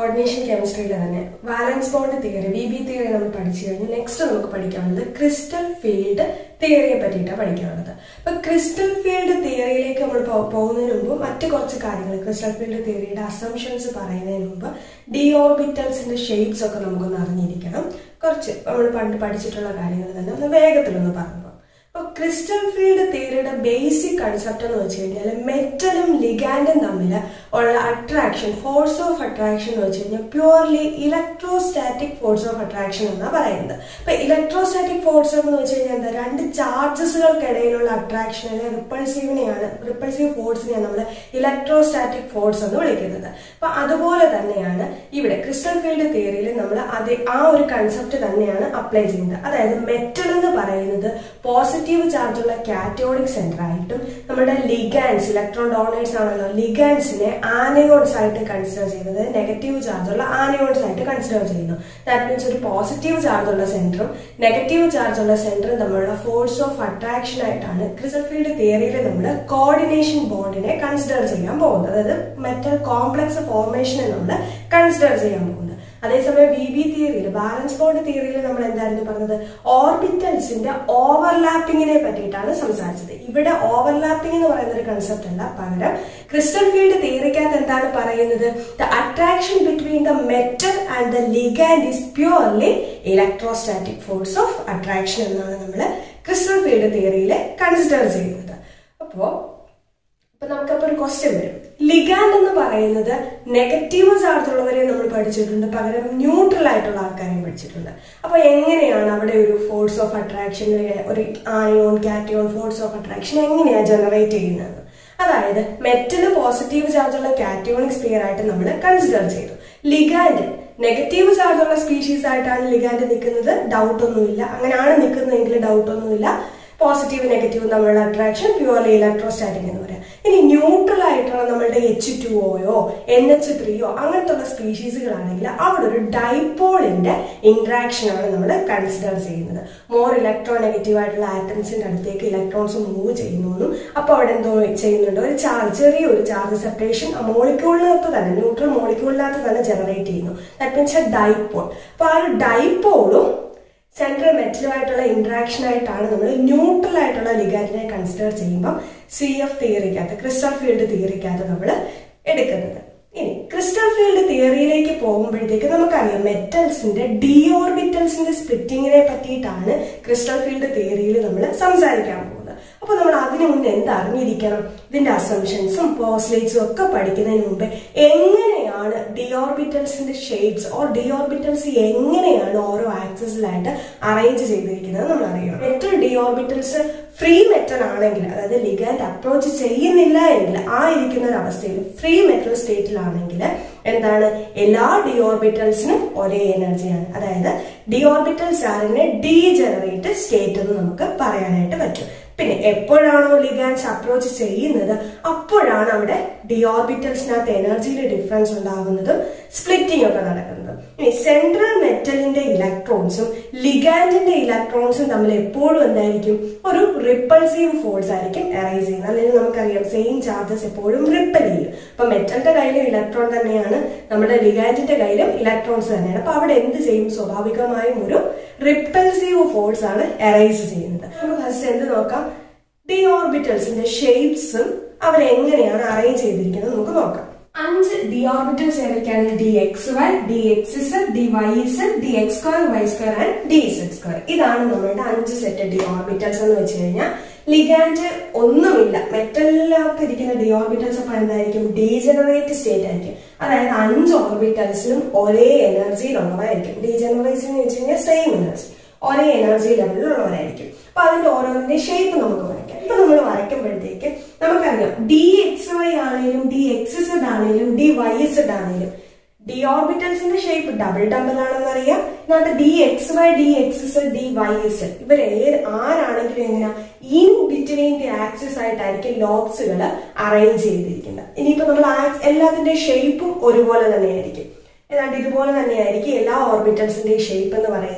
Coordination കെമിസ്ട്രിയിലെ തന്നെ valence bond theory V B theory നമ്മൾ പഠിച്ചു കഴിഞ്ഞു നെക്സ്റ്റ് നമുക്ക് പഠിക്കാനുള്ളത് ക്രിസ്റ്റൽ ഫീൽഡ് തിയറിയെ പറ്റിയിട്ടാണ് പഠിക്കാനുള്ളത് അപ്പൊ ക്രിസ്റ്റൽ ഫീൽഡ് തിയറിയിലേക്ക് നമ്മൾ പോ- പോകുന്നതിന് മുമ്പ് മറ്റു കുറച്ച് കാര്യങ്ങൾ ക്രിസ്റ്റൽ ഫീൽഡ് തിയറിയുടെ അസംഷൻസ് പറയുന്നതിന് മുമ്പ് ഡി ഓർബിറ്റൽസിന്റെ ഷേപ്സ് ഒക്കെ നമുക്കൊന്ന് അറിഞ്ഞിരിക്കണം കുറച്ച് നമ്മൾ പണ്ട് പഠിച്ചിട്ടുള്ള കാര്യങ്ങൾ തന്നെ ഒന്ന് വേഗത്തിലൊന്ന് പറഞ്ഞു അപ്പൊ ക്രിസ്റ്റൽ ഫീൽഡ് തിയറിയുടെ ബേസിക് കൺസെപ്റ്റ് എന്ന് വെച്ച് കഴിഞ്ഞാൽ മെറ്റലും ലിഗാൻഡും തമ്മിൽ ഉള്ള അട്രാക്ഷൻ ഫോഴ്സ് ഓഫ് അട്രാക്ഷൻ എന്ന് വെച്ച് കഴിഞ്ഞാൽ purely electrostatic force of attraction എന്നാണ് പറയുന്നത് അപ്പൊ ഇലക്ട്രോസ്റ്റാറ്റിക് ഫോഴ്സ് എന്ന് വെച്ച് കഴിഞ്ഞാൽ എന്താ രണ്ട് ചാർജസുകൾക്കിടയിലുള്ള അട്രാക്ഷനെ റിപ്പൾസീവിനെയാണ് റിപ്പൾസീവ് ഫോഴ്സിനെയാണ് നമ്മൾ ഇലക്ട്രോസ്റ്റാറ്റിക് ഫോഴ്സ് എന്ന് വിളിക്കുന്നത് അപ്പൊ അതുപോലെ തന്നെയാണ് ഇവിടെ ക്രിസ്റ്റൽ ഫീൽഡ് തിയറിയിൽ നമ്മൾ അതേ ആ ഒരു കൺസെപ്റ്റ് തന്നെയാണ് അപ്ലൈ ചെയ്യുന്നത് അതായത് മെറ്റൽ എന്ന് പറയുന്നത് പോസിറ്റീവ് ചാർജുള്ള കാറ്റോണിക് സെന്റർ ആയിട്ടും നമ്മുടെ ലിഗാൻസ് ഇലക്ട്രോൺ ഡോണേഴ്സ് ആണല്ലോ ലിഗാൻസിനെ ആനയോൺസ് ആയിട്ട് കൺസിഡർ ചെയ്യുന്നത് നെഗറ്റീവ് ചാർജുള്ള ആനയോൺസ് ആയിട്ട് കൺസിഡർ ചെയ്യുന്നു ദാറ്റ് മീൻസ് ഒരു പോസിറ്റീവ് ചാർജുള്ള സെന്ററും നെഗറ്റീവ് ചാർജുള്ള സെന്ററും തമ്മിലുള്ള ഫോഴ്സ് ഓഫ് അട്രാക്ഷൻ ആയിട്ടാണ് ക്രിസ്റ്റൽ ഫീൽഡ് തിയറിയിൽ നമ്മൾ കോർഡിനേഷൻ ബോണ്ടിനെ കൺസിഡർ ചെയ്യാൻ പോകുന്നത് അതായത് മെറ്റൽ കോംപ്ലക്സ് ഫോർമേഷനെ നമ്മൾ കൺസിഡർ ചെയ്യാൻ പോകുന്നത് അതേസമയം വി ബി തിയറിയിൽ ബാലൻസ് ബോണ്ട് തിയറിയിൽ നമ്മൾ എന്തായിരുന്നു പറഞ്ഞത് ഓർബിറ്റൽസിന്റെ ഓവർലാപ്പിങ്ങിനെ പറ്റിയിട്ടാണ് സംസാരിച്ചത് ഇവിടെ ഓവർലാപ്പിംഗ് എന്ന് പറയുന്ന ഒരു കൺസെപ്റ്റ് അല്ല പകരം ക്രിസ്റ്റൽ ഫീൽഡ് തിയറിക്കകത്ത് എന്താണ് പറയുന്നത് the attraction between the metal and the ligand is purely electrostatic force of attraction എന്നാണ് നമ്മൾ ക്രിസ്റ്റൽ ഫീൽഡ് തിയറിയിൽ കൺസിഡർ ചെയ്യുന്നത് അപ്പോ അപ്പൊ നമുക്കപ്പോ ഒരു ക്വസ്റ്റ്യൻ വരും ലിഗാൻഡ് എന്ന് പറയുന്നത് നെഗറ്റീവ് ചാർജ് ഉള്ളവരെ നമ്മൾ പഠിച്ചിട്ടുണ്ട് പകരം ന്യൂട്രൽ ആയിട്ടുള്ള ആൾക്കാരെയും പഠിച്ചിട്ടുണ്ട് അപ്പൊ എങ്ങനെയാണ് അവിടെ ഒരു ഫോഴ്സ് ഓഫ് അട്രാക്ഷൻ ഒരു ion cation force of attraction എങ്ങനെയാണ് ജനറേറ്റ് ചെയ്യുന്നത് അതായത് മെറ്റല് പോസിറ്റീവ് ചാർജുള്ള കാറ്റയോണിക് സ്പിയർ ആയിട്ട് നമ്മൾ കൺസിഡർ ചെയ്തു ലിഗാൻഡ് നെഗറ്റീവ് ചാർജുള്ള സ്പീഷീസ് ആയിട്ടാണ് ലിഗാൻഡ് നിൽക്കുന്നത് ഡൗട്ട് ഒന്നുമില്ല അങ്ങനെയാണ് നിൽക്കുന്നതെങ്കിൽ ഡൗട്ട് ഒന്നുമില്ല പോസിറ്റീവ് നെഗറ്റീവ് തമ്മിലുള്ള അട്രാക്ഷൻ പ്യുവർലി ഇലക്ട്രോസ്റ്റാറ്റിക് എന്ന് പറയാം ഇനി ന്യൂട്രൽ ആയിട്ടുള്ള നമ്മളുടെ എച്ച് ടു ഒയോ എൻ എച്ച് ത്രീയോ അങ്ങനത്തെ ഉള്ള സ്പീഷീസുകളാണെങ്കിൽ അവിടെ ഒരു ഡൈപോളിന്റെ ഇന്ററാക്ഷൻ ആണ് നമ്മൾ കൺസിഡർ ചെയ്യുന്നത് മോർ ഇലക്ട്രോ നെഗറ്റീവ് ആയിട്ടുള്ള ആറ്റംസിന്റെ അടുത്തേക്ക് ഇലക്ട്രോൺസ് മൂവ് ചെയ്യുന്നു അപ്പൊ അവിടെ എന്തോ ചെയ്യുന്നുണ്ട് ഒരു ചാർജ് ചെറിയ ഒരു ചാർജ് സെപ്പറേഷൻ ആ മോളിക്യൂളിനകത്ത് തന്നെ ന്യൂട്രൽ മോളിക്യൂളിനകത്ത് തന്നെ ജനറേറ്റ് ചെയ്യുന്നു ദാറ്റ് മീൻസ് എ ഡൈപോൾ അപ്പൊ ആ ഒരു ഡൈപോളും സെൻട്രൽ മെറ്റലുമായിട്ടുള്ള ഇന്ററാക്ഷൻ ആയിട്ടാണ് നമ്മൾ ന്യൂട്രൽ ആയിട്ടുള്ള ലിഗാൻഡിനെ കൺസിഡർ ചെയ്യുമ്പോൾ സി എഫ് തിയറിക്കകത്ത് ക്രിസ്റ്റൽ ഫീൽഡ് തിയറിക്കകത്ത് നമ്മൾ എടുക്കുന്നത് ഇനി ക്രിസ്റ്റൽ ഫീൽഡ് തിയറിയിലേക്ക് പോകുമ്പോഴത്തേക്ക് നമുക്കറിയാം മെറ്റൽസിന്റെ ഡി ഓർബിറ്റൽസിന്റെ സ്പ്ലിറ്റിങ്ങിനെ പറ്റിയിട്ടാണ് ക്രിസ്റ്റൽ ഫീൽഡ് തിയറിയിൽ നമ്മൾ സംസാരിക്കാൻ പോകുന്നത് അപ്പൊ നമ്മൾ അതിനു മുന്നേ എന്ത് അറിഞ്ഞിരിക്കണം ഇതിന്റെ അസംഷൻസും പോസ്ലേറ്റ്സും ഒക്കെ പഠിക്കുന്നതിന് മുമ്പ് എങ്ങനെയാണ് ഡി ഓർബിറ്റൽസിന്റെ ഷേപ്സ് ഓർ ഡി ഓർബിറ്റൽസ് എങ്ങനെയാണ് ഓരോ ആക്സസിലായിട്ട് അറേഞ്ച് ചെയ്തിരിക്കുന്നത് നമ്മൾ അറിയണം metal D orbitals free metal ആണെങ്കിൽ അതായത് ലിഗാൻഡ് അപ്രോച്ച് ചെയ്യുന്നില്ല എങ്കിൽ ആ ഇരിക്കുന്ന ഒരു അവസ്ഥയിൽ ഫ്രീ മെറ്റൽ സ്റ്റേറ്റിലാണെങ്കിൽ എന്താണ് എല്ലാ ഡി ഓർബിറ്റൽസിനും ഒരേ എനർജിയാണ് അതായത് ഡി ഓർബിറ്റൽസ് ആറിനെ ഡീജനറേറ്റ് സ്റ്റേറ്റ് എന്ന് നമുക്ക് പറയാനായിട്ട് പറ്റും പിന്നെ എപ്പോഴാണോ ലിഗാൻസ് അപ്രോച്ച് ചെയ്യുന്നത് അപ്പോഴാണ് അവിടെ ഡി ഓർബിറ്റൽസിനകത്ത് എനർജിയിൽ ഡിഫറൻസ് ഉണ്ടാകുന്നതും സ്പ്ലിറ്റിംഗ് ഒക്കെ നടക്കുന്നത് ഇനി സെൻട്രൽ മെറ്റലിന്റെ ഇലക്ട്രോൺസും ലിഗാൻഡിന്റെ ഇലക്ട്രോൺസും തമ്മിൽ എപ്പോഴും എന്തായിരിക്കും ഒരു റിപ്പൾസീവ് ഫോഴ്സ് ആയിരിക്കും അറൈസ് ചെയ്യുന്നത് അല്ലെങ്കിൽ നമുക്കറിയാം സെയിം ചാർജസ് എപ്പോഴും റിപ്പൽ ചെയ്യും അപ്പൊ മെറ്റലിന്റെ കയ്യിലും ഇലക്ട്രോൺ തന്നെയാണ് നമ്മുടെ ലിഗാൻഡിന്റെ കയ്യിലും ഇലക്ട്രോൺസ് തന്നെയാണ് അപ്പൊ അവിടെ എന്ത് ചെയ്യും സ്വാഭാവികമായും ഒരു റിപ്പൽസീവ് ഫോഴ്സ് ആണ് അറൈസ് ചെയ്യുന്നത് നമുക്ക് ഫസ്റ്റ് എന്ത് നോക്കാം ഡി ഓർബിറ്റൽസിന്റെ ഷേപ്സും അവരെങ്ങനെയാണ് അറേഞ്ച് ചെയ്തിരിക്കുന്നത് നമുക്ക് നോക്കാം അഞ്ച് ഡി ഓർബിറ്റൽസ് ഏതൊക്കെയാണ് D X Y D X Z D Y Z D X square Y square and D Z square ഇതാണ് നമ്മളുടെ അഞ്ച് സെറ്റ് ഡി ഓർബിറ്റൽസ് എന്ന് വെച്ച് കഴിഞ്ഞാൽ ലിഗാൻഡ് ഒന്നുമില്ല മെറ്റലിനകത്ത് ഇരിക്കുന്ന ഡി ഓർബിറ്റൽസ് അപ്പൊ എന്തായിരിക്കും ഡീജനറേറ്റ് സ്റ്റേറ്റ് ആയിരിക്കും അതായത് അഞ്ച് ഓർബിറ്റൽസിലും ഒരേ എനർജിയിലുള്ളവരായിരിക്കും ഡീജനറേറ്റ് എന്ന് വെച്ച് കഴിഞ്ഞാൽ സെയിം എനർജി ഒരേ എനർജി ലെവലിലുള്ളവരായിരിക്കും അപ്പൊ അതിന്റെ ഓരോന്നിന്റെ ഷേപ്പ് നമുക്ക് വരയ്ക്കാം ഇപ്പൊ നമ്മൾ വരയ്ക്കുമ്പോഴത്തേക്ക് നമുക്കറിയാം ഡി എക്സ് വൈ ആണെങ്കിലും ഡി എക്സ് സെഡ് ആണെങ്കിലും ഡി വൈ സെഡ് ആണെങ്കിലും ഡി ഓർബിറ്റൽസിന്റെ ഷേപ്പ് ഡബിൾ ഡബിൾ ആണെന്ന് അറിയാം ഇതിനകത്ത് D X Y D X Z D Y Z ഇവർ ആരാണെങ്കിലും എങ്ങനെയാ ഇൻ ബിറ്റ്വീൻ ദി ആക്സിസ് ആയിട്ടായിരിക്കും ലോബ്സുകൾ അറേഞ്ച് ചെയ്തിരിക്കുന്നത് ഇനിയിപ്പോ നമ്മൾ എല്ലാത്തിന്റെ ഷേപ്പും ഒരുപോലെ തന്നെയായിരിക്കും ഏതാണ്ട് ഇതുപോലെ തന്നെയായിരിക്കും എല്ലാ ഓർബിറ്റൽസിന്റെയും ഷേപ്പ് എന്ന് പറയുന്നത്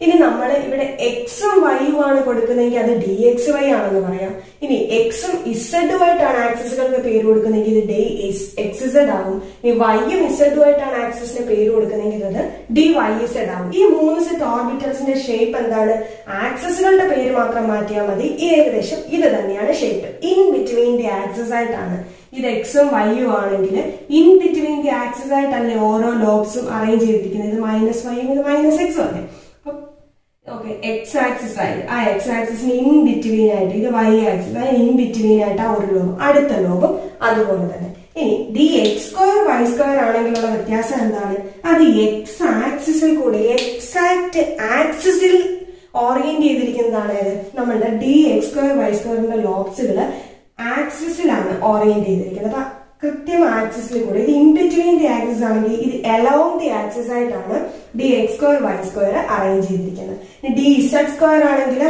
ഇനി നമ്മൾ ഇവിടെ എക്സും വൈയും ആണ് കൊടുക്കുന്നതെങ്കിൽ അത് ഡി എക്സ് വൈ ആണെന്ന് പറയാം ഇനി എക്സും ഇസഡുമായിട്ടാണ് ആക്സസുകൾക്ക് പേര് കൊടുക്കുന്നതെങ്കിൽ ഇത് ഡി എക്സ് ഇസഡ് ആകും ഇനി വൈയും ഇസഡുമായിട്ടാണ് ആക്സസിന് പേര് കൊടുക്കുന്നതെങ്കിൽ അത് ഡി വൈ ഇസഡ് ആകും ഈ മൂന്ന് സെറ്റ് ഓർബിറ്റൽസിന്റെ ഷേപ്പ് എന്താണ് ആക്സസുകളുടെ പേര് മാത്രം മാറ്റിയാൽ മതി ഏകദേശം ഇത് തന്നെയാണ് shape in between the axis ആയിട്ടാണ് ഇത് എക്സും വൈയും ആണെങ്കിൽ ഇൻ ബിറ്റ്വീൻ ദി ആക്സസ് ആയിട്ടല്ലേ ഓരോ ലോബ്സും അറേഞ്ച് ചെയ്തിരിക്കുന്നത് ഇത് മൈനസ് വൈയും ഇത് മൈനസ് എക്സും അല്ലേ ഓക്കെ എക്സ് ആക്സിസ് ആയി ആ എക്സ് ആക്സിസിന് ഇൻ ബിറ്റ്വീൻ ആയിട്ട് ഇത് വൈ ആക്സിസ് ആ ഇൻ ബിറ്റ്വീൻ ആയിട്ട് ആ ഒരു ലോബ് അടുത്ത ലോബും അതുപോലെ തന്നെ ഇനി D X square Y square ആണെങ്കിലുള്ള വ്യത്യാസം എന്താണ് അത് എക്സ് ആക്സിസിൽ കൂടെ എക്സാക്ട് ആക്സിസിൽ ഓറിയന്റ് ചെയ്തിരിക്കുന്നതാണ് ഇത് നമ്മളുടെ ഡി എക്സ് സ്ക്വയർ വൈ സ്ക്വയറിന്റെ ലോബ്സുകൾ ആക്സിസിലാണ് ഓറിയന്റ് ചെയ്തിരിക്കുന്നത് അപ്പൊ കൃത്യം ആക്സിസിൽ കൂടെ ഇത് ഇൻ ബിറ്റ്വീൻ ദി ആക്സിസ് ആണെങ്കിൽ ഇത് അലോങ് ദി ആക്സിസ് ആയിട്ടാണ് D X square Y square arrange ചെയ്തിരിക്കുന്നത് ഡി ഇസഡ് സ്ക്വയർ ആണെങ്കിൽ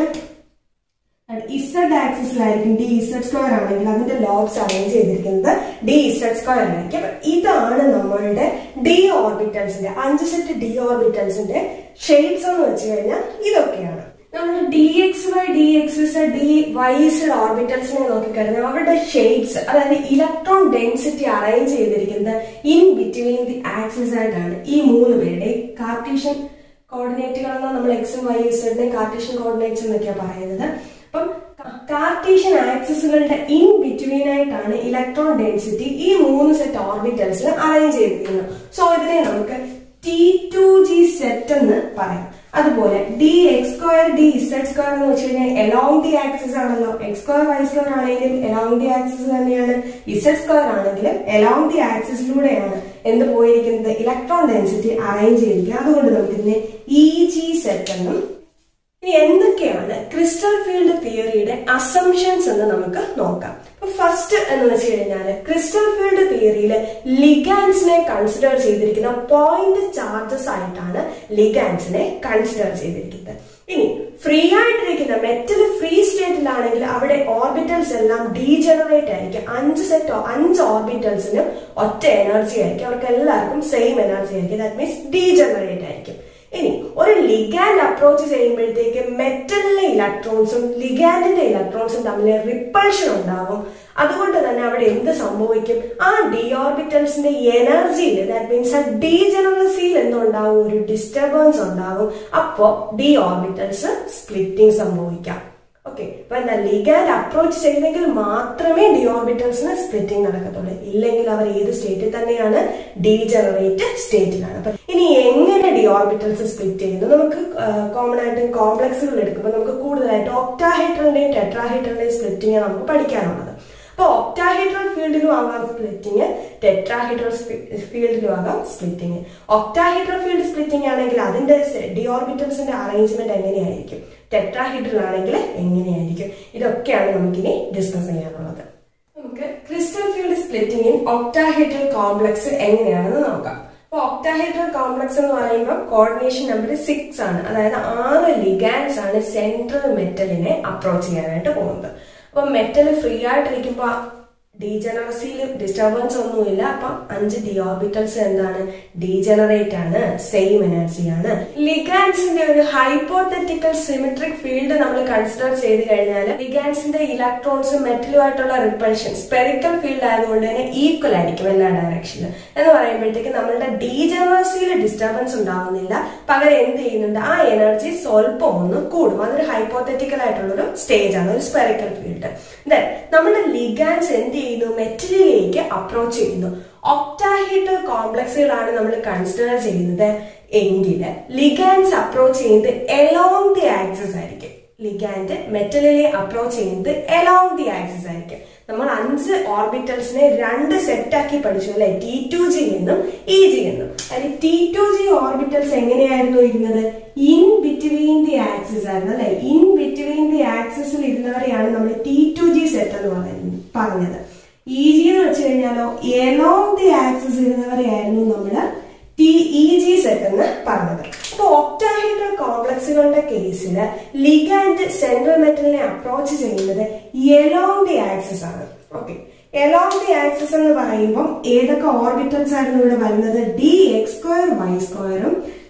ഇസഡ് ആക്സിസിലായിരിക്കും ഡി ഇസഡ് സ്ക്വയർ ആണെങ്കിൽ അതിന്റെ ലോബ്സ് അറേഞ്ച് ചെയ്തിരിക്കുന്നത് ഡി ഇസഡ് സ്ക്വയർ ആയിരിക്കും അപ്പൊ ഇതാണ് നമ്മളുടെ ഡി ഓർബിറ്റൽസിന്റെ അഞ്ച് സെറ്റ് ഡി ഓർബിറ്റൽസിന്റെ ഷേപ്സ് എന്ന് വെച്ച് കഴിഞ്ഞാൽ ഇതൊക്കെയാണ് നമ്മൾ D X Y D X D Y Z ഓർബിറ്റൽസിനെ നോക്കിക്കഴിഞ്ഞാൽ അവരുടെ ഷേപ്സ് അതായത് ഇലക്ട്രോൺ ഡെൻസിറ്റി അറേഞ്ച് ചെയ്തിരിക്കുന്നത് ഇൻ ബിറ്റ്വീൻ ദി ആക്സിസ് ആയിട്ടാണ് ഈ മൂന്ന് പേരുടെ കാർട്ടീഷ്യൻ കോർഡിനേറ്റുകൾ എന്നാൽ നമ്മൾ എക്സും വൈ സെഡിനെ കാർട്ടീഷ്യൻ കോർഡിനേറ്റ്സ് എന്നൊക്കെയാണ് പറയുന്നത് അപ്പം കാർട്ടീഷ്യൻ ആക്സിസുകളുടെ ഇൻ ബിറ്റ്വീൻ ആയിട്ടാണ് ഇലക്ട്രോൺ ഡെൻസിറ്റി ഈ മൂന്ന് സെറ്റ് ഓർബിറ്റൽസിൽ അറേഞ്ച് ചെയ്തിരിക്കുന്നത് സോ ഇതിനെ നമുക്ക് ടി ടു ജി സെറ്റ് എന്ന് പറയാം അതുപോലെ D X square D Z square എന്ന് വെച്ച് കഴിഞ്ഞാൽ എലോങ് ദി ആക്സിസ് ആണല്ലോ എക്സ് സ്ക്വയർ വൈ സ്ക്വയർ ആണെങ്കിലും എലോങ് ദി ആക്സിസ് തന്നെയാണ് ഇസഡ് സ്ക്വയർ ആണെങ്കിലും എലോങ് ദി ആക്സിസിലൂടെയാണ് എന്ത് പോയിരിക്കുന്നത് ഇലക്ട്രോൺ ഡെൻസിറ്റി അറേഞ്ച് ചെയ്തിരിക്കുക അതുകൊണ്ട് നമുക്ക് ഇതിനെ ഇ ജി സെറ്റ് എന്നും ഇനി എന്തൊക്കെയാണ് ക്രിസ്റ്റൽ ഫീൽഡ് തിയറിയുടെ അസംഷൻസ് എന്ന് നമുക്ക് നോക്കാം ഫസ്റ്റ് എന്ന് വെച്ച് കഴിഞ്ഞാൽ ക്രിസ്റ്റൽ ഫീൽഡ് തിയറിയിൽ ലിഗാൻസിനെ കൺസിഡർ ചെയ്തിരിക്കുന്ന പോയിന്റ് ചാർജസ് ആയിട്ടാണ് ലിഗാൻസിനെ കൺസിഡർ ചെയ്തിരിക്കുന്നത് ഇനി ഫ്രീ ആയിട്ടിരിക്കുന്ന മെറ്റൽ ഫ്രീ സ്റ്റേറ്റിലാണെങ്കിൽ അവിടെ ഓർബിറ്റൽസ് എല്ലാം ഡീജനറേറ്റ് ആയിരിക്കും അഞ്ച് സെറ്റ് അഞ്ച് ഓർബിറ്റൽസിന് ഒറ്റ എനർജി ആയിരിക്കും അവർക്ക് എല്ലാവർക്കും സെയിം എനർജി ആയിരിക്കും ദാറ്റ് മീൻസ് ഡീജനറേറ്റ് ആയിരിക്കും ഇനി ഒരു ലിഗാൻഡ് അപ്രോച്ച് ചെയ്യുമ്പോഴത്തേക്ക് മെറ്റലിലെ ഇലക്ട്രോൺസും ലിഗാൻഡിന്റെ ഇലക്ട്രോൺസും തമ്മിൽ റിപ്പൾഷൻ ഉണ്ടാകും അതുകൊണ്ട് തന്നെ അവിടെ എന്ത് സംഭവിക്കും ആ ഡി ഓർബിറ്റൽസിന്റെ എനർജിയിൽ ദാറ്റ് മീൻസ് ആ ഡീജനറസിയിൽ എന്തുണ്ടാവും ഒരു ഡിസ്റ്റർബൻസ് ഉണ്ടാകും അപ്പോ ഡി ഓർബിറ്റൽസ് സ്പ്ലിറ്റിംഗ് സംഭവിക്കാം ഓക്കെ അപ്പൊ എന്താ ലിഗാൻഡ് അപ്രോച്ച് ചെയ്തെങ്കിൽ മാത്രമേ ഡി ഓർബിറ്റൽസിന് സ്പ്ലിറ്റിംഗ് നടക്കത്തുള്ളൂ ഇല്ലെങ്കിൽ അവർ ഏത് സ്റ്റേറ്റിൽ തന്നെയാണ് ഡീജനറേറ്റ് സ്റ്റേറ്റിലാണ് അപ്പൊ ഇനി എങ്ങനെ ഡി ഓർബിറ്റൽസ് സ്പ്ലിറ്റ് ചെയ്യുന്നു നമുക്ക് കോമൺ ആയിട്ട് കോംപ്ലക്സുകൾ എടുക്കുമ്പോൾ നമുക്ക് കൂടുതലായിട്ട് ഒക്ടാഹൈഡ്രലിന്റെയും ടെട്രാഹൈഡ്രലിന്റെയും സ്പ്ലിറ്റിംഗ് നമുക്ക് പഠിക്കാനുള്ളത് അപ്പൊ ഒക്ടാഹൈഡ്രൽ ഫീൽഡിലും ആകാം സ്പ്ലിറ്റിംഗ് ടെട്രാഹൈഡ്രൽ ഫീൽഡിലും ആകാം സ്പ്ലിറ്റിംഗ് ഒക്ടാഹൈഡ്രൽ ഫീൽഡ് സ്പ്ലിറ്റിംഗ് ആണെങ്കിൽ അതിന്റെ ഡി ഓർബിറ്റൽസിന്റെ അറേഞ്ച്മെന്റ് എങ്ങനെയായിരിക്കും ടെട്രാഹൈഡ്രൽ ആണെങ്കിൽ എങ്ങനെയായിരിക്കും ഇതൊക്കെയാണ് നമുക്കിനി ഡിസ്കസ് ചെയ്യാനുള്ളത് നമുക്ക് crystal field splitting in octahedral complex എങ്ങനെയാണെന്ന് നോക്കാം അപ്പൊ ഒക്ടാഹൈഡ്രൽ കോംപ്ലക്സ് എന്ന് പറയുമ്പോൾ കോർഡിനേഷൻ നമ്പർ സിക്സ് ആണ് അതായത് ആറ് ലിഗാൻസ് ആണ് സെൻട്രൽ മെറ്റലിനെ അപ്രോച്ച് ചെയ്യാനായിട്ട് പോകുന്നത് അപ്പൊ മെറ്റൽ ഫ്രീ ആയിട്ടിരിക്കുമ്പോ ഡീജനറസിയിൽ ഡിസ്റ്റർബൻസ് ഒന്നുമില്ല അപ്പൊ അഞ്ച് ഡി ഓർബിറ്റൽസ് എന്താണ് ഡീജനറേറ്റ് ആണ് സെയിം എനർജിയാണ് ലിഗാൻസിന്റെ ഒരു ഹൈപ്പോത്തറ്റിക്കൽ സിമെട്രിക് ഫീൽഡ് നമ്മൾ കൺസിഡർ ചെയ്ത് കഴിഞ്ഞാൽ ലിഗാൻസിന്റെ ഇലക്ട്രോൺസും മെറ്റലുമായിട്ടുള്ള റിപ്പൾഷൻ സ്പെറിക്കൽ ഫീൽഡ് ആയതുകൊണ്ട് തന്നെ ഈക്വൽ ആയിരിക്കും എല്ലാ ഡയറക്ഷനിലും എന്ന് പറയുമ്പോഴത്തേക്ക് നമ്മളുടെ ഡീജനറസിയിൽ ഡിസ്റ്റർബൻസ് ഉണ്ടാവുന്നില്ല പകരം എന്ത് ചെയ്യുന്നുണ്ട് ആ എനർജി സ്വല്പം ഒന്ന് കൂടും അതൊരു ഹൈപ്പോത്തറ്റിക്കൽ ആയിട്ടുള്ള ഒരു സ്റ്റേജ് ആണ് ഒരു സ്പെറിക്കൽ ഫീൽഡ് ദെൻ നമ്മുടെ ലിഗാൻസ് എന്ത് ചെയ്യുന്നു മെറ്റലിലേക്ക് അപ്രോച്ച് ചെയ്യുന്നു ഒക്ടാഹീഡ്രൽ കോംപ്ലക്സുകളാണ് നമ്മൾ കൺസിഡർ ചെയ്യുന്നത് എങ്കിൽ ലിഗാൻസ് അപ്രോച്ച് ചെയ്യുന്നത് എലോങ് ദി ആക്സിസ് ആയിരിക്കും ലിഗാൻഡ് മെറ്റലിനെ അപ്രോച്ച് ചെയ്യുന്നത് എലോങ് ദി ആക്സിസ് ആയിരിക്കും നമ്മൾ അഞ്ച് ഓർബിറ്റൽസിനെ രണ്ട് സെറ്റ് ആക്കി പഠിച്ചു അല്ലെ ടി ടു ജി എന്നും ഇ ജി എന്നും അതിൽ ടി ടു ജി ഓർബിറ്റൽസ് എങ്ങനെയായിരുന്നു ഇരുന്നത് ഇൻ ബിറ്റ്വീൻ ദി ആക്സിസ് ആയിരുന്നു അല്ലെ ഇൻ ബിറ്റ്വീൻ ദി ആക്സിസിൽ ഇരുന്നവരെയാണ് നമ്മൾ ടി ടു ജി സെറ്റ് എന്ന് പറയുന്നത് പറഞ്ഞത് ഇ ജി എന്ന് വെച്ച് കഴിഞ്ഞാലോ എലോങ് ദി ആക്സിസ് ഇരുന്നവരെയായിരുന്നു നമ്മള് ടി ഇ ജി സെറ്റ് എന്ന് പറഞ്ഞത് അപ്പൊ ഒക്ടാഹൈഡ്രൽ കോംപ്ലക്സുകളുടെ കേസിൽ ലിഗാൻഡ് സെൻട്രൽ മെറ്റലിനെ അപ്രോച്ച് ചെയ്യുന്നത് എലോങ് ദി ആക്സിസ് ആണ് ഓക്കെ എലോങ് ദി ആക്സിസ് എന്ന് പറയുമ്പോൾ ഏതൊക്കെ ഓർബിറ്റൽസ് ആയിരുന്നു ഇവിടെ വരുന്നത് ഡി എക്സ് സ്ക്വയർ വൈ സ്ക്വയറും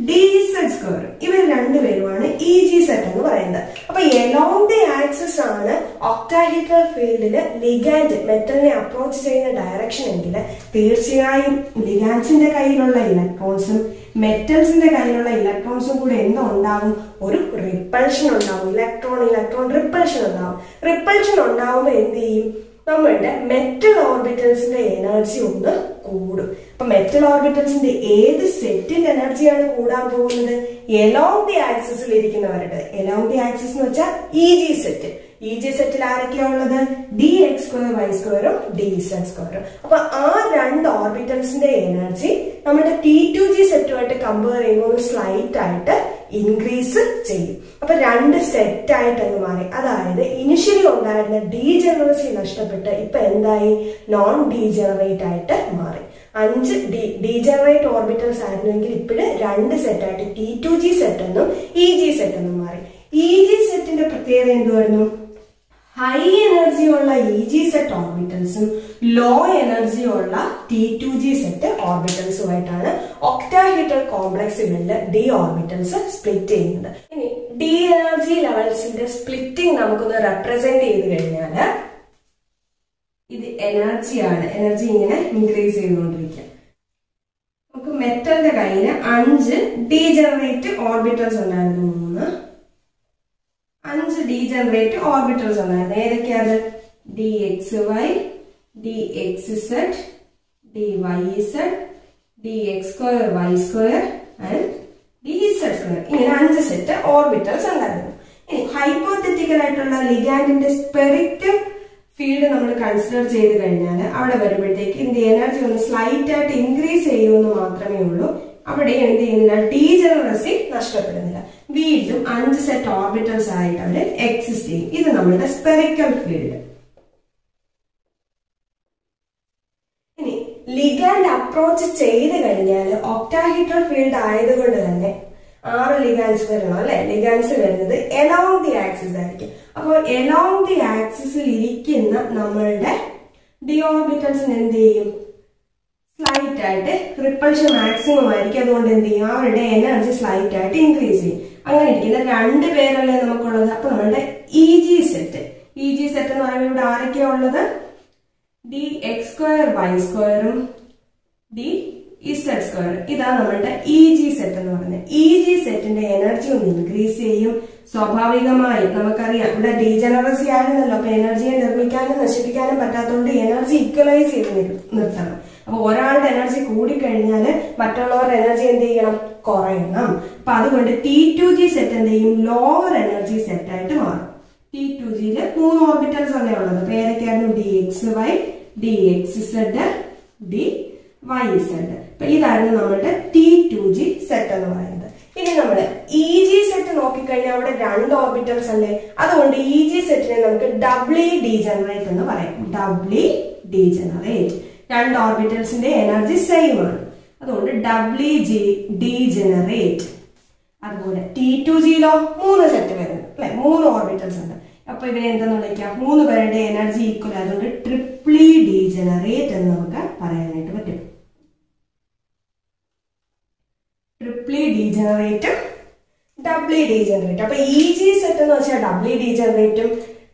ഡി സെഡ് സ്ക്വയർ ഇവർ രണ്ടുപേരുമാണ് ഇ ജി സെറ്റ് എന്ന് പറയുന്നത് അപ്പൊ എലോങ് ദി ആക്സിസ് ആണ് ഒക്ടാഹിഡ്രൽ ഫീൽഡില് ലിഗാൻഡ് മെറ്റലിനെ അപ്രോച്ച് ചെയ്യുന്ന ഡയറക്ഷൻ എങ്കിൽ തീർച്ചയായും ലിഗാൻസിന്റെ കയ്യിലുള്ള ഇലക്ട്രോൺസും മെറ്റൽസിന്റെ കയ്യിലുള്ള ഇലക്ട്രോൺസും കൂടെ എന്തുണ്ടാവും ഒരു റിപ്പൾഷൻ ഉണ്ടാവും ഇലക്ട്രോൺ ഇലക്ട്രോൺ റിപ്പൾഷൻ ഉണ്ടാവും റിപ്പൾഷൻ ഉണ്ടാവുമ്പോൾ എന്ത് ചെയ്യും നമ്മളുടെ മെറ്റൽ ഓർബിറ്റൽസിന്റെ എനർജി ഒന്ന് കൂടും അപ്പൊ മെറ്റൽ ഓർബിറ്റൽസിന്റെ ഏത് സെറ്റിന്റെ എനർജിയാണ് കൂടാൻ പോകുന്നത് എലോങ് ദി ആക്സിസിൽ ഇരിക്കുന്നവരുടെ എലോങ് ദി ആക്സിസ് എന്ന് വെച്ചാൽ E G set E G സെറ്റിൽ ആരൊക്കെയാ ഉള്ളത് ഡി എക്സ് സ്ക്വയർ വൈ സ്ക്വയറും ഡി സെഡ് സ്ക്വയറും അപ്പൊ ആ രണ്ട് ഓർബിറ്റൽസിന്റെ എനർജി നമ്മുടെ ടി ടു ജി സെറ്റുമായിട്ട് കമ്പയർ ചെയ്യുമ്പോൾ സ്ലൈറ്റ് ആയിട്ട് ഇൻക്രീസ് ചെയ്യും അപ്പൊ രണ്ട് സെറ്റ് ആയിട്ട് അങ്ങ് മാറി അതായത് ഇനിഷ്യലി ഉണ്ടായിരുന്ന ഡീജനറസി നഷ്ടപ്പെട്ട് ഇപ്പൊ എന്തായി നോൺ ഡീജനറേറ്റ് ആയിട്ട് മാറി അഞ്ച് ഡി ഡീജനറേറ്റ് ഓർബിറ്റൽസ് ആയിരുന്നെങ്കിൽ ഇപ്പോഴും രണ്ട് സെറ്റ് ആയിട്ട് ടി ടു ജി സെറ്റ് എന്നും ഇ ജി സെറ്റ് എന്നും മാറി ഇ ജി സെറ്റിന്റെ പ്രത്യേകത എന്തുവായിരുന്നു ഹൈ എനർജി ഉള്ള ഇ ജി സെറ്റ് ഓർബിറ്റൽസും ലോ എനർജി ഉള്ള ടി ടു ജി സെറ്റ് ഓർബിറ്റൽസുമായിട്ടാണ് ഒക്ടാഹിഡ്രൽ കോംപ്ലക്സുകളിൽ ഡി ഓർബിറ്റൽസ് സ്പ്ലിറ്റ് ചെയ്യുന്നത് ഇനി ഡി എനർജി ലെവൽസിന്റെ സ്പ്ലിറ്റിംഗ് നമുക്കൊന്ന് റെപ്രസെന്റ് ചെയ്ത് കഴിഞ്ഞാൽ ഇത് എനർജിയാണ് എനർജി ഇങ്ങനെ ഇൻക്രീസ് ചെയ്തുകൊണ്ടിരിക്കുക നമുക്ക് മെറ്റലിന്റെ കയ്യിൽ അഞ്ച് ഡീജനറേറ്റ് ഓർബിറ്റൽസ് ഉണ്ടായിരുന്നു മൂന്ന് അഞ്ച് ഡീജനറേറ്റ് ഓർബിറ്റൽസ് ഉണ്ടായിരുന്നു ഏതൊക്കെയാണ് D X Y D X Z D Y Z D X square Y square and D Z square ഇങ്ങനെ അഞ്ച് സെറ്റ് ഓർബിറ്റൽസ് ഉണ്ടായിരുന്നു ഇനി ഹൈപ്പോത്തറ്റിക്കൽ ആയിട്ടുള്ള ലിഗാൻഡിന്റെ സ്പെറിക്കൽ ഫീൽഡ് നമ്മൾ കൺസിഡർ ചെയ്ത് കഴിഞ്ഞാൽ അവിടെ വരുമ്പോഴത്തേക്ക് ഇതിന്റെ എനർജി ഒന്ന് സ്ലൈറ്റ് ആയിട്ട് ഇൻക്രീസ് ചെയ്യുമെന്ന് മാത്രമേ ഉള്ളൂ അവിടെ എന്ത് ചെയ്യുന്നില്ല ഡീജനറസി നഷ്ടപ്പെടുന്നില്ല വീണ്ടും അഞ്ച് സെറ്റ് ഓർബിറ്റൽസ് ആയിട്ട് അവർ എക്സിസ്റ്റ് ചെയ്യും ഇത് നമ്മളുടെ സ്പെറിക്കൽ ഫീൽഡ് ഇനി ലിഗാൻഡ് അപ്രോച്ച് ചെയ്ത് കഴിഞ്ഞാൽ ഒക്ടാഹിഡ്രൽ ഫീൽഡ് ആയതുകൊണ്ട് തന്നെ ആറ് ലിഗാൻസ് വരണം അല്ലെ ലിഗാൻസ് വരുന്നത് എലോങ് ദി ആക്സിസ് ആയിരിക്കും അപ്പോൾ എലോങ് ദി ആക്സിസിൽ ഇരിക്കുന്ന നമ്മളുടെ ഡി ഓർബിറ്റൽസിന് എന്ത് ചെയ്യും സ്ലൈറ്റ് ആയിട്ട് റിപ്പൾഷൻ മാക്സിമം ആയിരിക്കും അതുകൊണ്ട് എന്ത് ചെയ്യും അവരുടെ എനർജി സ്ലൈറ്റ് ആയിട്ട് ഇൻക്രീസ് ചെയ്യും അങ്ങനെ ഇരിക്കുന്ന രണ്ട് പേരല്ലേ നമുക്കുള്ളത് അപ്പൊ നമ്മളുടെ E G set E G set എന്ന് പറയുമ്പോൾ ഇവിടെ ആരൊക്കെയാ ഉള്ളത് ഡി എക്സ് സ്ക്വയർ വൈ സ്ക്വയറും ഡി ഇസഡ് സ്ക്വയർ ഇതാണ് നമ്മളുടെ ഇ ജി സെറ്റ് എന്ന് പറയുന്നത് ഇ ജി സെറ്റിന്റെ എനർജി ഒന്ന് ഇൻക്രീസ് ചെയ്യും സ്വാഭാവികമായി നമുക്കറിയാം ഇവിടെ ഡീജനറസി ആയിരുന്നല്ലോ അപ്പൊ എനർജിയെ നിർമ്മിക്കാനും നശിപ്പിക്കാനും പറ്റാത്തതുകൊണ്ട് എനർജി ഈക്വലൈസ് ചെയ്ത് നിർ- നിർത്തണം അപ്പൊ ഒരാളുടെ എനർജി കൂടിക്കഴിഞ്ഞാൽ മറ്റുള്ളവരുടെ എനർജി എന്ത് ചെയ്യണം കുറയണം അപ്പൊ അതുകൊണ്ട് ടി ടു ജി സെറ്റ് എന്ത് ചെയ്യും ലോവർ എനർജി സെറ്റ് ആയിട്ട് മാറും ടി ടു ജിയില് മൂന്ന് ഓർബിറ്റൽസ് അല്ലേ ഉള്ളത് അപ്പൊ ഏതൊക്കെയായിരുന്നു D X Y D X Z D Y Z അപ്പൊ ഇതായിരുന്നു നമ്മളുടെ ടി ടു ജി സെറ്റ് എന്ന് പറയുന്നത് ഇനി നമ്മള് ഇ ജി സെറ്റ് നോക്കിക്കഴിഞ്ഞാൽ അവിടെ രണ്ട് ഓർബിറ്റൽസ് അല്ലേ അതുകൊണ്ട് ഇ ജി സെറ്റിനെ നമുക്ക് ഡബ്ലി ഡീജനറേറ്റ് എന്ന് പറയാം ഡബ്ലി ഡീജനറേറ്റ് രണ്ട് ഓർബിറ്റൽസിന്റെ എനർജി സെയിം ആണ് അതുകൊണ്ട് ഡബ്ലി ജി ഡീജനറേറ്റ് അതുപോലെ ടി ടു ജിയിലോ മൂന്ന് സെറ്റ് വരുന്നു അല്ലെ മൂന്ന് ഓർബിറ്റൽസ് ഉണ്ട് അപ്പൊ ഇവരെ എന്തെന്ന് വിളിക്കാം മൂന്ന് പേരുടെ എനർജി ഈക്വൽ അതുകൊണ്ട് ട്രിപ്ലി ഡീജനറേറ്റ് എന്ന് നമുക്ക് പറയാനായിട്ട് പറ്റും ട്രിപ്ലി ഡീജനറേറ്റും ഡബ്ലി ഡീജനറേറ്റ് അപ്പൊ ഇ ജി സെറ്റ് എന്ന് വെച്ചാൽ ഡബ്ലി ഡീജനറേറ്റും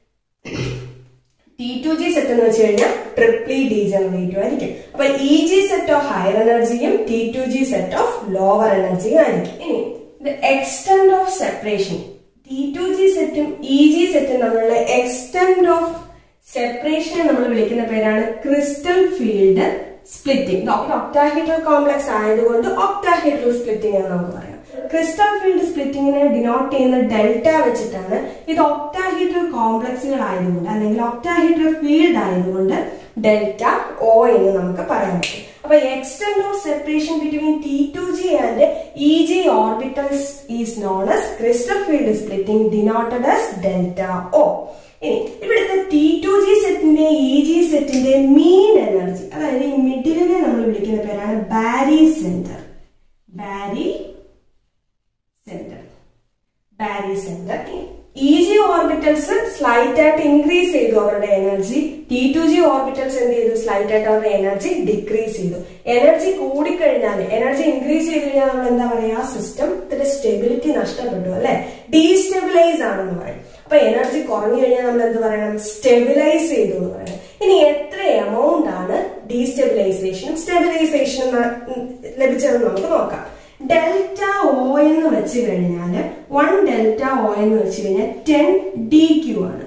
ടി ടു ജി സെറ്റ് എന്ന് വെച്ച് കഴിഞ്ഞാൽ ട്രിപ്ലി ഡീജനറേറ്റും ആയിരിക്കും അപ്പൊ E G set of higher എനർജിയും T two G set of lower എനർജിയും ആയിരിക്കും ഇനി the extent of separation T two G സെറ്റും ഇ ജി സെറ്റും തമ്മിലുള്ള എക്സ്റ്റെൻഡ് ഓഫ് സെപ്പറേഷനെ നമ്മൾ വിളിക്കുന്ന പേരാണ് crystal field splitting octahedral complex ആയതുകൊണ്ട് ഒക്ടാഹീഡ്രൽ സ്പ്ലിറ്റിംഗ് എന്ന് നമുക്ക് പറയാം ക്രിസ്റ്റൽ ഫീൽഡ് സ്പ്ലിറ്റിങ്ങിനെ ഡിനോട്ട് ചെയ്യുന്ന ഡെൽറ്റ വെച്ചിട്ടാണ് ഇത് ഒക്ടാഹീഡ്രൽ കോംപ്ലക്സുകൾ ആയതുകൊണ്ട് അല്ലെങ്കിൽ ഒക്ടാഹീഡ്രൽ ഫീൽഡ് ആയതുകൊണ്ട് ഡെൽറ്റ ഒ എന്ന് നമുക്ക് പറയാൻ പറ്റും അപ്പൊ extent of separation between T two G and E G orbitals is known as crystal field splitting denoted as delta O ഇനി ഇവിടുത്തെ ടി ടു ജി സെറ്റിന്റെ ഇ ജി സെറ്റിന്റെ മീൻ എനർജി അതായത് ഈ മിഡിലിനെ നമ്മൾ വിളിക്കുന്ന പേരാണ് barycentre barycentre barycentre E G orbitals slight ആയിട്ട് ഇൻക്രീസ് ചെയ്തു അവരുടെ energy T two G orbitals എന്ത് ചെയ്തു സ്ലൈറ്റ് ആയിട്ട് അവരുടെ എനർജി ഡിക്രീസ് ചെയ്തു എനർജി കൂടിക്കഴിഞ്ഞാൽ എനർജി ഇൻക്രീസ് ചെയ്ത് കഴിഞ്ഞാൽ നമ്മൾ എന്താ പറയാ സിസ്റ്റത്തിന്റെ സ്റ്റെബിലിറ്റി നഷ്ടപ്പെട്ടു അല്ലെ ഡീസ്റ്റെബിലൈസ് ആണെന്ന് പറയും അപ്പൊ എനർജി കുറഞ്ഞു കഴിഞ്ഞാൽ നമ്മൾ എന്ത് പറയണം സ്റ്റെബിലൈസ് ചെയ്തു എന്ന് പറയണം ഇനി എത്ര എമൗണ്ട് ആണ് ഡീസ്റ്റെബിലൈസേഷനും സ്റ്റെബിലൈസേഷനും ലഭിച്ചതെന്ന് നമുക്ക് നോക്കാം ഡെൽറ്റ ഒ എന്ന് വെച്ച് കഴിഞ്ഞാല് വൺ ഡെൽറ്റ ഒ എന്ന് വെച്ച് കഴിഞ്ഞാൽ ടെൻ ഡി ക്യു ആണ്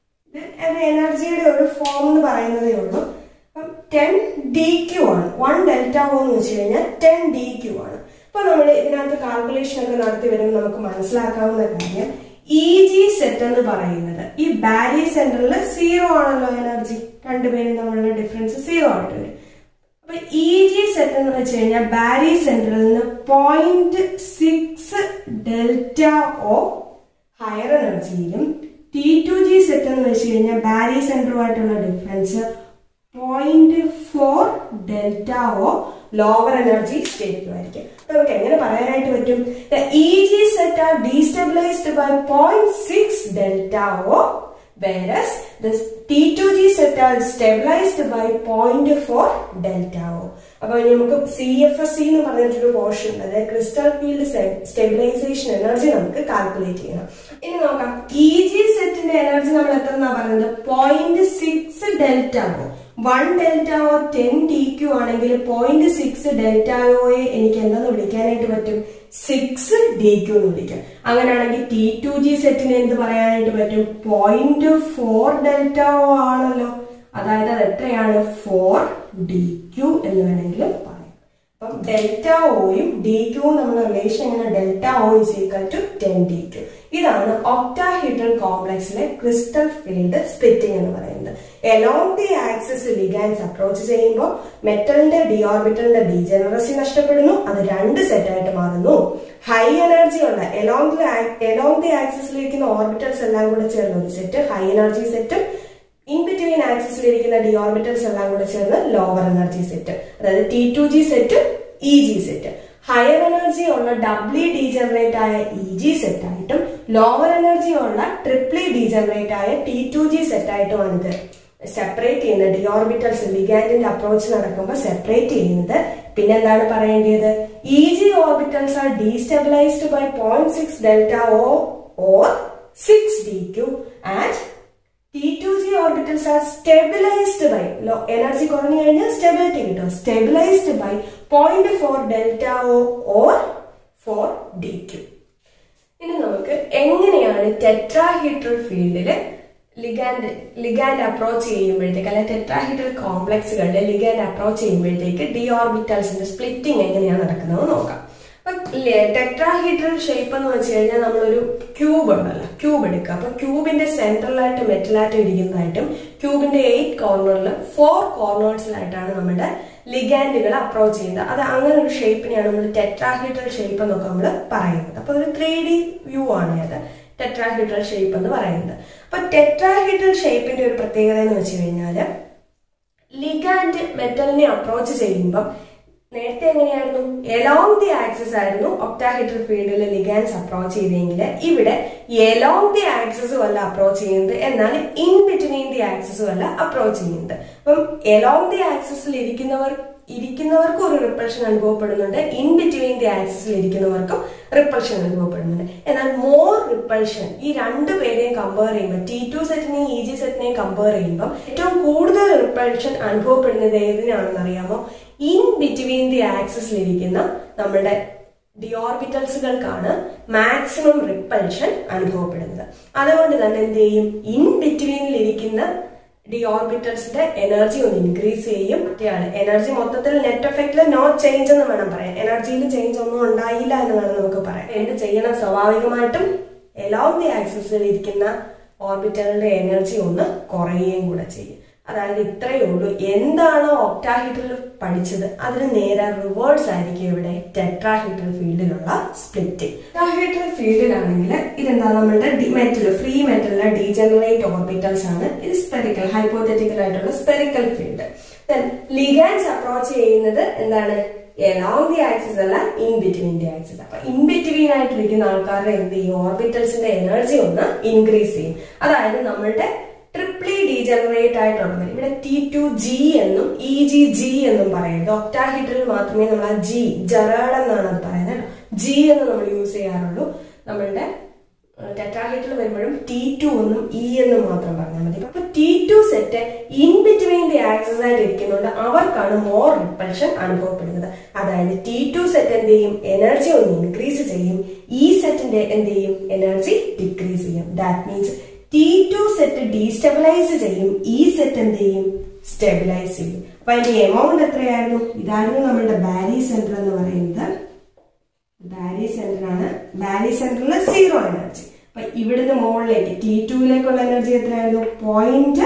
ഇത് എനർജിയുടെ ഒരു ഫോം എന്ന് പറയുന്നതേ ഉള്ളൂ അപ്പം ടെൻ ഡി ക്യു ആണ് വൺ ഡെൽറ്റ ഒ എന്ന് വെച്ച് കഴിഞ്ഞാൽ ടെൻ ഡി ക്യു ആണ് അപ്പൊ നമ്മൾ ഇതിനകത്ത് കാൽക്കുലേഷൻ ഒക്കെ നടത്തി വരുമ്പോൾ നമുക്ക് മനസ്സിലാക്കാവുന്ന കാര്യം ഇ ജി സെറ്റ് എന്ന് പറയുന്നത് ഈ ബാരി സെന്ററിൽ സീറോ ആണല്ലോ എനർജി രണ്ടുപേരും തമ്മിലുള്ള ഡിഫറൻസ് സീറോ ആയിട്ട് വരും അപ്പൊ ഇ ജി സെറ്റ് എന്ന് വെച്ച് കഴിഞ്ഞാൽ ബാരി സെന്ററിൽ നിന്ന് point six delta O higher എനർജിയിലും ടി ടു ജി സെറ്റ് എന്ന് വെച്ച് കഴിഞ്ഞാൽ ബാരി സെന്ററുമായിട്ടുള്ള difference point four delta O lower energy സ്റ്റേറ്റിലുമായിരിക്കും അപ്പൊ നമുക്ക് എങ്ങനെ പറയാനായിട്ട് പറ്റും E G set are destabilized by point six delta O whereas the T2G set are stabilized by 0.4 delta O. അപ്പൊ ഇനി നമുക്ക് സി എഫ് എസ് സി എന്ന് പറഞ്ഞിട്ടൊരു പോർഷൻ ഉണ്ട് അതായത് ക്രിസ്റ്റൽ ഫീൽഡ് സ്റ്റെബിലൈസേഷൻ എനർജി നമുക്ക് കാൽക്കുലേറ്റ് ചെയ്യണം ഇനി നോക്കാം ഇ ജി സെറ്റിന്റെ എനർജി നമ്മൾ എത്ര എന്നാ പറയുന്നത് point six delta O one delta O ten T Q ആണെങ്കിൽ പോയിന്റ് സിക്സ് ഡെൽറ്റ ഒയെ എനിക്ക് എന്തെന്ന് വിളിക്കാനായിട്ട് പറ്റും സിക്സ് ഡി ക്യു എന്ന് വിളിക്കാം അങ്ങനെയാണെങ്കിൽ ടി ടു ജി സെറ്റിന് എന്ത് പറയാനായിട്ട് പറ്റും പോയിന്റ് ഫോർ ഡെൽറ്റ ഒ ആണല്ലോ അതായത് അത് എത്രയാണ് ഫോർ ഡി ക്യു എന്ന് വേണമെങ്കിൽ പറയാം അപ്പം ഡെൽറ്റ ഒയും ഡി ക്യൂവും തമ്മിലുള്ള റിലേഷൻ എങ്ങനെ delta O is equal to ten D Q ഇതാണ് ഒക്ടാഹീഡ്രൽ കോംപ്ലക്സിലെ ക്രിസ്റ്റൽ ഫീൽഡ് സ്പ്ലിറ്റിംഗ് എന്ന് പറയുന്നത് along the axis ligands approach ചെയ്യുമ്പോൾ മെറ്റലിന്റെ ഡി ഓർബിറ്റലിന്റെ ഡീജനറസി നഷ്ടപ്പെടുന്നു അത് രണ്ട് സെറ്റ് ആയിട്ട് മാറുന്നു ഹൈ എനർജി ഉള്ള എലോങ് ദി എലോങ് ദി ആക്സിസിലിരിക്കുന്ന ഓർബിറ്റൽസ് എല്ലാം കൂടെ ചേർന്ന ഒരു സെറ്റ് ഹൈ എനർജി സെറ്റും ഇൻ ബിറ്റ്വീൻ ആക്സിസിലിരിക്കുന്ന ഡി ഓർബിറ്റൽസ് എല്ലാം കൂടെ ചേർന്ന് ലോവർ എനർജി സെറ്റ് അതായത് T two G set E G set higher energy ഉള്ള ഡബ്ലി ഡീജനറേറ്റ് ആയ ഇ ജി സെറ്റ് ആയിട്ടും ലോവർ എനർജി ഉള്ള ട്രിപ്ലി ഡീജനറേറ്റ് ആയ ടി ടു ജി സെറ്റ് ആയിട്ടുമാണ് ഇത് സെപ്പറേറ്റ് ചെയ്യുന്നത് ഡി ഓർബിറ്റൽസ് ലിഗാൻഡിന്റെ അപ്രോച്ച് നടക്കുമ്പോൾ സെപ്പറേറ്റ് ചെയ്യുന്നത് പിന്നെ എന്താണ് പറയേണ്ടത് E G orbitals are destabilized by point six delta O or six D Q and T2G orbitals are stabilized by energy കുറഞ്ഞു കഴിഞ്ഞാൽ സ്റ്റെബിലിറ്റി കിട്ടും stabilized by point four delta O or four D Q ഇനി നമുക്ക് എങ്ങനെയാണ് tetrahedral ഫീൽഡില് ligand ligand approach ചെയ്യുമ്പോഴത്തേക്ക് അല്ലെ tetrahedral കോംപ്ലക്സുകളുടെ ലിഗാൻഡ് അപ്രോച്ച് ചെയ്യുമ്പോഴത്തേക്ക് ഡി ഓർബിറ്റൽസിന്റെ സ്പ്ലിറ്റിംഗ് എങ്ങനെയാണ് നടക്കുന്നത് നോക്കാം അപ്പൊ ടെട്രാഹീഡ്രൽ ഷേപ്പ് എന്ന് വെച്ച് കഴിഞ്ഞാൽ നമ്മളൊരു ക്യൂബ് ഉണ്ടല്ലോ ക്യൂബ് എടുക്കുക അപ്പൊ ക്യൂബിന്റെ സെൻട്രലായിട്ട് മെറ്റലായിട്ട് ഇരിക്കുന്നതായിട്ടും ക്യൂബിന്റെ എയ്റ്റ് കോർണറിൽ ഫോർ കോർണേഴ്സിലായിട്ടാണ് നമ്മുടെ ലിഗാൻഡുകൾ അപ്രോച്ച് ചെയ്യുന്നത് അത് അങ്ങനെ ഒരു ഷേപ്പിനെയാണ് നമ്മൾ ടെട്രാഹീഡ്രൽ ഷേപ്പ് എന്നൊക്കെ നമ്മൾ പറയുന്നത് അപ്പൊ ഒരു ത്രീ ഡി വ്യൂ ആണ് അത് ടെട്രാഹീഡ്രൽ ഷേപ്പ് എന്ന് പറയുന്നത് അപ്പൊ ടെട്രാഹീഡ്രൽ ഷേപ്പിന്റെ ഒരു പ്രത്യേകത എന്ന് വെച്ച് കഴിഞ്ഞാല് ലിഗാൻഡ് മെറ്റലിനെ അപ്രോച്ച് ചെയ്യുമ്പം നേരത്തെ എങ്ങനെയായിരുന്നു എലോങ് ദി ആക്സിസ് ആയിരുന്നു ഒക്ടാഹീഡ്രൽ ഫീൽഡിൽ ലിഗാൻസ് അപ്രോച്ച് ചെയ്തെങ്കിൽ ഇവിടെ എലോങ് ദി ആക്സിസും അല്ല അപ്രോച്ച് ചെയ്യുന്നത് എന്നാൽ ഇൻ ബിറ്റ്വീൻ ദി ആക്സിസും അല്ല അപ്രോച്ച് ചെയ്യുന്നത് അപ്പം എലോങ് ദി ആക്സിസിൽ ഇരിക്കുന്നവർ ഇരിക്കുന്നവർക്കും ഒരു റിപ്പൾഷൻ അനുഭവപ്പെടുന്നുണ്ട് ഇൻ ബിറ്റ്വീൻ ദി ആക്സിസിൽ ഇരിക്കുന്നവർക്കും റിപ്പൾഷൻ അനുഭവപ്പെടുന്നുണ്ട് എന്നാൽ മോർ റിപ്പൾഷൻ ഈ രണ്ടു പേരെയും കമ്പയർ ചെയ്യുമ്പോൾ ടി ടു സെറ്റിനെയും ഇ ജി സെറ്റിനെയും കമ്പയർ ചെയ്യുമ്പോൾ ഏറ്റവും കൂടുതൽ റിപ്പൾഷൻ അനുഭവപ്പെടുന്നത് ഏതിനാണെന്ന് അറിയാമോ ഇൻ ബിറ്റ്വീൻ ദി ആക്സിസിൽ ഇരിക്കുന്ന നമ്മുടെ ഡിയോർബിറ്റൽസുകൾക്കാണ് മാക്സിമം റിപ്പൾഷൻ അനുഭവപ്പെടുന്നത് അതുകൊണ്ട് തന്നെ എന്ത് ചെയ്യും ഇൻ ബിറ്റ്വീനിൽ ഇരിക്കുന്ന ഡി ഓർബിറ്റൽസിന്റെ എനർജി ഒന്ന് ഇൻക്രീസ് ചെയ്യും മറ്റേയാൾ എനർജി മൊത്തത്തിൽ നെറ്റ് എഫക്റ്റിൽ നോ ചേഞ്ച് എന്ന് വേണം പറയാൻ എനർജിയിൽ ചേഞ്ച് ഒന്നും ഉണ്ടായില്ല എന്ന് വേണം നമുക്ക് പറയാം എന്ത് ചെയ്യണം സ്വാഭാവികമായിട്ടും എലോങ് ദി ആക്സിസിൽ ഇരിക്കുന്ന ഓർബിറ്റലിന്റെ എനർജി ഒന്ന് കുറയുകയും കൂടെ ചെയ്യും അതായത് ഇത്രയേ ഉള്ളൂ എന്താണോ ഒക്ടാഹീഡ്രൽ പഠിച്ചത് അതിന് നേരെ റിവേഴ്സ് ആയിരിക്കും ഇവിടെ ടെട്രാഹീഡ്രൽ ഫീൽഡിലുള്ള സ്പ്ലിറ്റ് ടെട്രാഹീഡ്രൽ ഫീൽഡിലാണെങ്കിൽ ഇതെന്താ നമ്മളുടെ മെറ്റൽ ഫ്രീ മെറ്റലിലെ ഡീജനറേറ്റ് ഓർബിറ്റൽസ് ആണ് ഇത് സ്പെറിക്കൽ ഹൈപ്പോത്തറ്റിക്കൽ ആയിട്ടുള്ള സ്പെറിക്കൽ ഫീൽഡ് ലിഗാൻസ് അപ്രോച്ച് ചെയ്യുന്നത് എന്താണ് എലോങ് ദി ആക്സിസ് അല്ല ഇൻ ബിറ്റ്വീൻ ദി ആക്സിസ് അപ്പൊ ഇൻ ബിറ്റ്വീൻ ആയിട്ടിരിക്കുന്ന ആൾക്കാരുടെ എന്ത് ചെയ്യും ഓർബിറ്റൽസിന്റെ എനർജി ഒന്ന് ഇൻക്രീസ് ചെയ്യും അതായത് നമ്മളുടെ ട്രിപ്ലി ഡീജനറേറ്റ് ആയിട്ടുള്ളത് ഇവിടെ ടി ടു ജി എന്നും ഇ ജി ജി എന്നും പറയുന്നത് ഒക്ടാഹീറ്ററിൽ മാത്രമേ നമ്മൾ ആ ജി ജറാഡ് എന്നാണ് അത് പറയുന്നത് ജി എന്ന് നമ്മൾ യൂസ് ചെയ്യാറുള്ളൂ നമ്മളുടെ ടെട്രാഹീറ്ററിൽ വരുമ്പോഴും ടി ടു എന്നും ഇ എന്നും മാത്രം പറഞ്ഞാൽ മതി അപ്പൊ T two set in between the axis ആയിട്ട് ഇരിക്കുന്നതുകൊണ്ട് അവർക്കാണ് മോർ റിപ്പൽഷൻ അനുഭവപ്പെടുന്നത് അതായത് ടി ടു സെറ്റ് എന്ത് ചെയ്യും എനർജി ഒന്ന് ഇൻക്രീസ് ചെയ്യും ഈ സെറ്റിന്റെ എന്ത് ചെയ്യും എനർജി ഡിക്രീസ് ചെയ്യും that means T two set destabilize ചെയ്യും ഈ സെറ്റ് എന്ത് ചെയ്യും സ്റ്റെബിലൈസ് ചെയ്യും അപ്പൊ അതിന്റെ എമൗണ്ട് എത്രയായിരുന്നു ഇതായിരുന്നു നമ്മളുടെ ബാരി സെന്റർ എന്ന് പറയുന്നത് ബാരി സെന്റർ ആണ് ബാരി സെന്ററിൽ സീറോ എനർജി അപ്പൊ ഇവിടുന്ന് മുകളിലേക്ക് ടി ടുവിലേക്കുള്ള എനർജി എത്രയായിരുന്നു point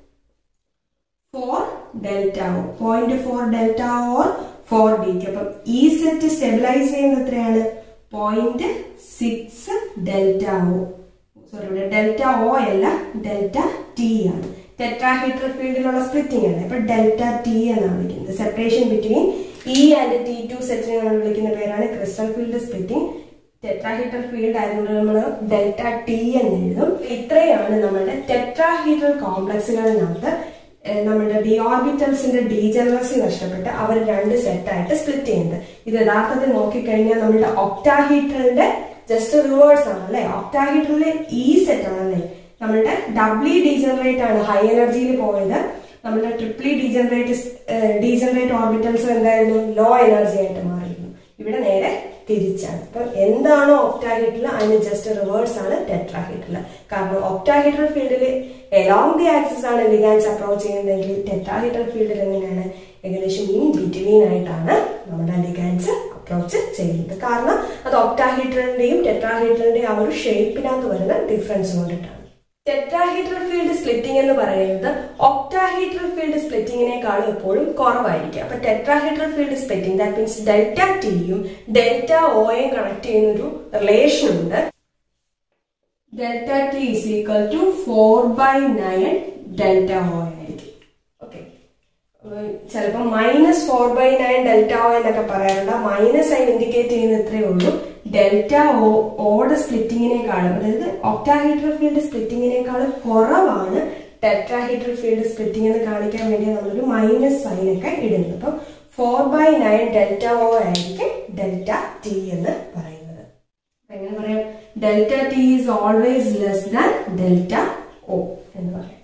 four delta O point four delta or four D T അപ്പം ഈ സെറ്റ് സ്റ്റെബിലൈസ് ചെയ്യുന്നത് എത്രയാണ് point six delta O sorry ഇവിടെ ഡെൽറ്റ ഒ അല്ല ഡെൽറ്റ ടി ആണ് ടെട്രാഹീറ്റർ ഫീൽഡിലുള്ള സ്പ്ലിറ്റിംഗ് ആണ് അപ്പൊ ഡെൽറ്റ ടി എന്നാണ് വിളിക്കുന്നത് separation between E and T two സെറ്റിനെ നമ്മൾ വിളിക്കുന്ന പേരാണ് crystal field splitting tetrahedral field ആയതുകൊണ്ട് നമ്മൾ ഡെൽറ്റ ടി എന്ന് എഴുതും ഇത്രയാണ് നമ്മുടെ ടെട്രാഹീറ്റർ കോംപ്ലക്സുകളിനകത്ത് ഏഹ് നമ്മുടെ ഡി ഓർബിറ്റൽസിന്റെ ഡീജനറസി നഷ്ടപ്പെട്ട് അവർ രണ്ട് സെറ്റായിട്ട് സ്പ്ലിറ്റ് ചെയ്യുന്നത് ഇത് യഥാർത്ഥത്തിൽ നോക്കിക്കഴിഞ്ഞാൽ നമ്മുടെ ഒക്ടാഹീറ്ററിന്റെ ജസ്റ്റ് റിവേഴ്സ് ആണ് അല്ലെ ഒക്ടാഹീറ്ററിലെ ഈ സെറ്റ് ആണല്ലേ നമ്മളുടെ ഡബ്ലി ഡീജനറേറ്റ് ആണ് ഹൈ എനർജിയിൽ പോയത് നമ്മുടെ ട്രിപ്ലി ഡീജനറേറ്റ് ഡീജനറേറ്റ് ഓർബിറ്റൽസ് എന്തായിരുന്നു ലോ എനർജി ആയിട്ട് മാറിയിരുന്നു ഇവിടെ നേരെ തിരിച്ചാണ് അപ്പൊ എന്താണോ ഒക്ടാഹീറ്ററിൽ അതിന് ജസ്റ്റ് റിവേഴ്സ് ആണ് ടെട്രാഹീറ്ററിൽ കാരണം octahedral field along the axis ആണ് ലിഗാൻസ് അപ്രോച്ച് ചെയ്യുന്നതെങ്കിൽ ടെട്രാഹീറ്റർ ഫീൽഡിൽ എങ്ങനെയാണ് ഏകദേശം ഇൻ ബിറ്റ്വീൻ ആയിട്ടാണ് നമ്മുടെ ലിഗാൻസ് അപ്രോച്ച് ചെയ്യുന്നത് കാരണം അത് ഒക്ടാഹീറ്ററിന്റെയും ടെട്രാഹീറ്ററിന്റെയും ആ ഒരു ഷേപ്പിനകത്ത് വരുന്ന ഡിഫറൻസ് കൊണ്ടിട്ടാണ് ടെട്രാഹീറ്റർ ഫീൽഡ് സ്പ്ലിറ്റിംഗ് എന്ന് പറയുന്നത് ഒക്ടാഹീറ്റർ ഫീൽഡ് സ്പ്ലിറ്റിങ്ങിനേക്കാളും എപ്പോഴും കുറവായിരിക്കും അപ്പൊ tetrahedral field splitting that means delta ടിയും ഡെൽറ്റ ഒയും കണക്ട് ചെയ്യുന്ന ഒരു റിലേഷൻ ഉണ്ട് delta T is equal to four by nine delta O ആയിരിക്കും ഓക്കെ ചിലപ്പോൾ minus four by nine delta O എന്നൊക്കെ പറയാറുണ്ട് മൈനസ് ആയി ഇൻഡിക്കേറ്റ് ചെയ്യുന്ന ഇത്രയേ ഉള്ളൂ ഡെൽറ്റ ഒ ഓടെ സ്പ്ലിറ്റിങ്ങിനേക്കാളും അതായത് ഒക്ടാഹീറ്റർ ഫീൽഡ് സ്പ്ലിറ്റിങ്ങിനേക്കാളും കുറവാണ് ടെട്രാഹീറ്റർ ഫീൽഡ് സ്പ്ലിറ്റിംഗ് എന്ന് കാണിക്കാൻ വേണ്ടി നമ്മളൊരു മൈനസ് സൈൻ ഒക്കെ ഇടുന്നത് അപ്പം four by nine delta O ആയിരിക്കും ഡെൽറ്റ ടി എന്ന് പറയുന്നത് എങ്ങനെ പറയാം delta T is always less than delta O എന്ന് പറയാം